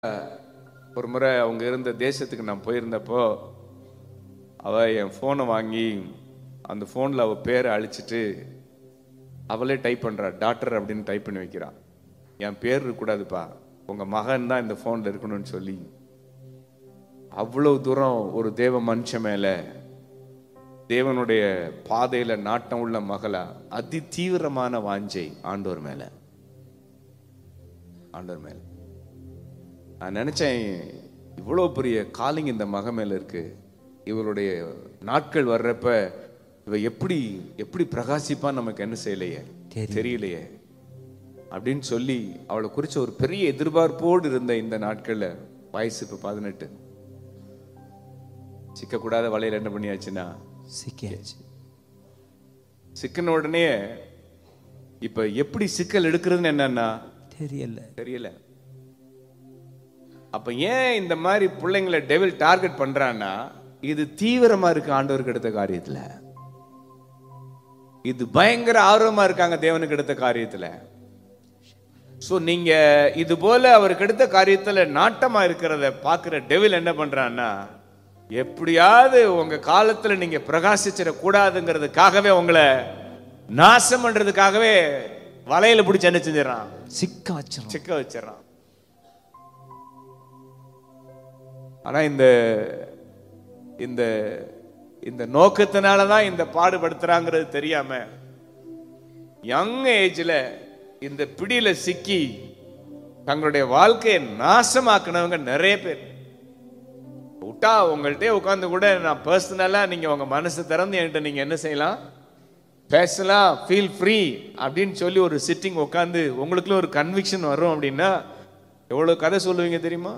ஒரு முறை அவங்க இருந்த தேசத்துக்கு நான் போயிருந்தப்போ அவ என் ஃபோனை வாங்கி அந்த ஃபோனில் அவள் பேரை அழிச்சிட்டு அவளே டைப் பண்ணுறா டாக்டர் அப்படின்னு டைப் பண்ணி வைக்கிறா என் பேர் இருக்கக்கூடாதுப்பா உங்கள் மகன் தான் இந்த ஃபோனில் இருக்கணும்னு சொல்லி அவ்வளோ தூரம் ஒரு தேவ மனுஷன் மேலே தேவனுடைய பாதையில நாட்டம் உள்ள மகளா அதி தீவிரமான வாஞ்சை ஆண்டவர் மேல ஆண்டவர் மேல நான் நினைச்சேன் இவ்வளோ பெரிய காலிங் இந்த மக மேல இருக்கு இவளுடைய நாட்கள் வர்றப்ப இவ எப்படி எப்படி பிரகாசிப்பா நமக்கு என்ன செய்யலையே தெரியலையே அப்படின்னு சொல்லி அவளை குறிச்ச ஒரு பெரிய எதிர்பார்ப்போடு இருந்த இந்த நாட்கள்ல வயசு இப்ப பதினெட்டு சிக்கக்கூடாத வலையில என்ன பண்ணியாச்சுன்னா சிக்கியாச்சு சிக்கின உடனே இப்ப எப்படி சிக்கல் எடுக்கிறதுன்னு என்னன்னா தெரியல தெரியல அப்ப ஏன் இந்த மாதிரி பிள்ளைங்களை டெவில் டார்கெட் பண்றான்னா இது தீவிரமா இருக்கு ஆண்டவருக்கு எடுத்த காரியத்துல இது பயங்கர ஆர்வமா இருக்காங்க தேவனுக்கு எடுத்த காரியத்துல சோ நீங்க இது போல அவருக்கு எடுத்த காரியத்துல நாட்டமா இருக்கிறத பாக்குற டெவில் என்ன பண்றான்னா எப்படியாவது உங்க காலத்துல நீங்க பிரகாசிச்சிட கூடாதுங்கிறதுக்காகவே உங்களை நாசம் பண்றதுக்காகவே வலையில பிடிச்சு என்ன செஞ்சிடறான் சிக்க வச்சிரும் சிக்க வச்சிடறான் ஆனா இந்த இந்த இந்த நோக்கத்தினால தான் இந்த பாடுபடுத்துறாங்கிறது தெரியாம யங் ஏஜ்ல இந்த பிடியில சிக்கி தங்களுடைய வாழ்க்கையை நாசமாக்குனவங்க நிறைய பேர் விட்டா உங்கள்கிட்ட உட்காந்து கூட நான் பர்சனலா நீங்க உங்க மனசு திறந்து என்கிட்ட நீங்க என்ன செய்யலாம் பேசலாம் ஃபீல் ஃப்ரீ அப்படின்னு சொல்லி ஒரு சிட்டிங் உட்காந்து உங்களுக்குள்ள ஒரு கன்விக்ஷன் வரும் அப்படின்னா எவ்வளவு கதை சொல்லுவீங்க தெரியுமா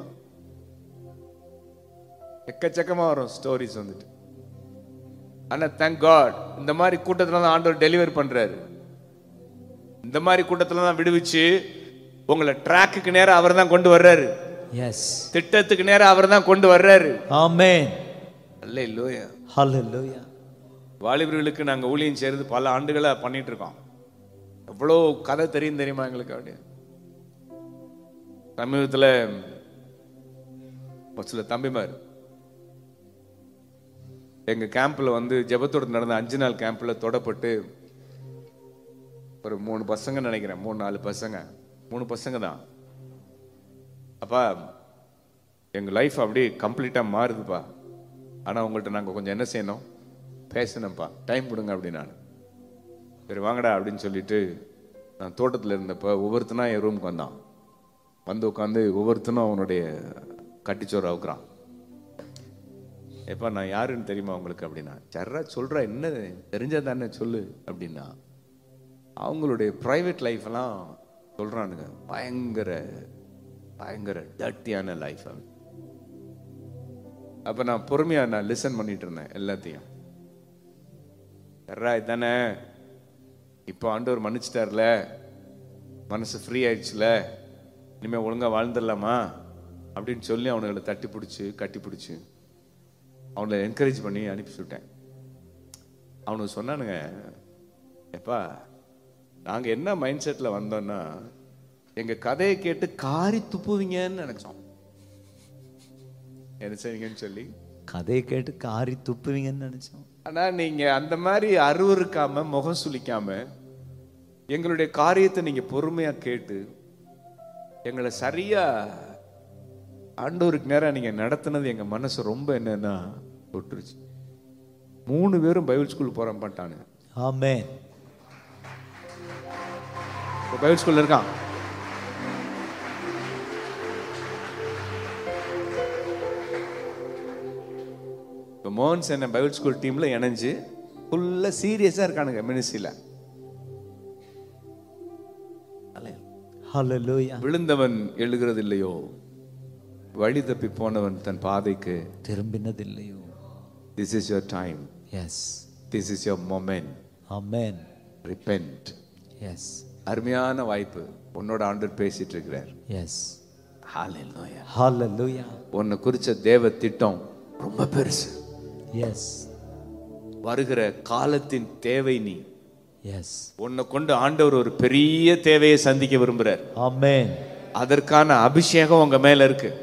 எக்கச்சக்கமா வரும் ஸ்டோரிஸ் வந்துட்டு ஆனா தேங்க் காட் இந்த மாதிரி கூட்டத்துல தான் ஆண்டவர் டெலிவர் பண்றாரு இந்த மாதிரி கூட்டத்துல தான் விடுவிச்சு உங்களை ட்ராக்குக்கு நேரம் அவர் தான் கொண்டு வர்றாரு எஸ் திட்டத்துக்கு நேரம் அவர் தான் கொண்டு வர்றாரு ஆமென் அல்ல இல்லையா ஹalleluya வாலிபர்களுக்கு நாங்கள் ஊழியம் செய்கிறது பல ஆண்டுகளாக பண்ணிட்டு இருக்கோம் எவ்வளோ கதை தெரியும் தெரியுமா எங்களுக்கு அப்படியே சமீபத்தில் ஒரு சில தம்பிமார் எங்கள் கேம்பில் வந்து ஜெபத்தோடு நடந்த அஞ்சு நாள் கேம்பில் தொடப்பட்டு ஒரு மூணு பசங்க நினைக்கிறேன் மூணு நாலு பசங்க மூணு பசங்க தான் அப்பா எங்கள் லைஃப் அப்படியே கம்ப்ளீட்டாக மாறுதுப்பா ஆனால் உங்கள்கிட்ட நாங்கள் கொஞ்சம் என்ன செய்யணும் பேசணும்ப்பா டைம் கொடுங்க அப்படின்னாரு சரி வாங்கடா அப்படின்னு சொல்லிட்டு நான் தோட்டத்தில் இருந்தப்போ ஒவ்வொருத்தனா என் ரூமுக்கு வந்தான் வந்து உட்காந்து ஒவ்வொருத்தனும் அவனுடைய கட்டிச்சோறு அவுக்குறான் எப்பா நான் யாருன்னு தெரியுமா உங்களுக்கு அப்படின்னா சர்ரா சொல்றா என்ன தெரிஞ்சா தானே சொல்லு அப்படின்னா அவங்களுடைய ப்ரைவேட் லைஃப்லாம் சொல்றானுங்க பயங்கர பயங்கர டர்ட்டியான லைஃப் அப்ப நான் பொறுமையா நான் லிசன் பண்ணிட்டு இருந்தேன் எல்லாத்தையும் சர்ரா இதானே இப்போ ஆண்டவர் மன்னிச்சிட்டார்ல மனசு ஃப்ரீ ஆயிடுச்சுல இனிமே ஒழுங்கா வாழ்ந்துடலாமா அப்படின்னு சொல்லி அவனுங்களை தட்டி பிடிச்சி கட்டி பிடிச்சி அவனை என்கரேஜ் பண்ணி அனுப்பி விட்டேன் அவனுக்கு சொன்னானுங்க எப்பா நாங்க என்ன மைண்ட் செட்ல வந்தோம்னா எங்க கதையை கேட்டு காரி துப்புவீங்கன்னு நினைச்சோம் என்ன செய்வீங்கன்னு சொல்லி கதையை கேட்டு காரி துப்புவீங்கன்னு நினைச்சோம் ஆனா நீங்க அந்த மாதிரி அருவருக்காம முகம் சுளிக்காம எங்களுடைய காரியத்தை நீங்க பொறுமையா கேட்டு எங்களை சரியா ஆண்டவருக்கு நேரம் நீங்க நடத்துனது எங்க மனசு ரொம்ப என்னன்னா தொட்டுருச்சு மூணு பேரும் பைபிள் ஸ்கூல் போற மாட்டானு ஆமென் பைபிள் ஸ்கூல்ல இருக்கான் இப்போ மோகன்ஸ் என்ன பைபிள் ஸ்கூல் டீம்ல இணைஞ்சு ஃபுல்லா சீரியஸா இருக்கானுங்க மினிஸ்ட்ரியில ஹalleluya விழுந்தவன் எழுகிறது இல்லையோ வழி தப்பி போனவன் தன் பாதைக்கு திரும்பினதில்லையோ this is your time yes this is your moment amen repent yes அருமையான வாய்ப்பு உன்னோட ஆண்டவர் பேசிட்டு இருக்கிறார் எஸ் ஹalleluya ஹalleluya உன்னை குறிச்ச தேவ திட்டம் ரொம்ப பெருசு எஸ் வருகிற காலத்தின் தேவை நீ எஸ் உன்னை கொண்டு ஆண்டவர் ஒரு பெரிய தேவையை சந்திக்க விரும்புறார் ஆமென் அதற்கான அபிஷேகம் உங்க மேல இருக்கு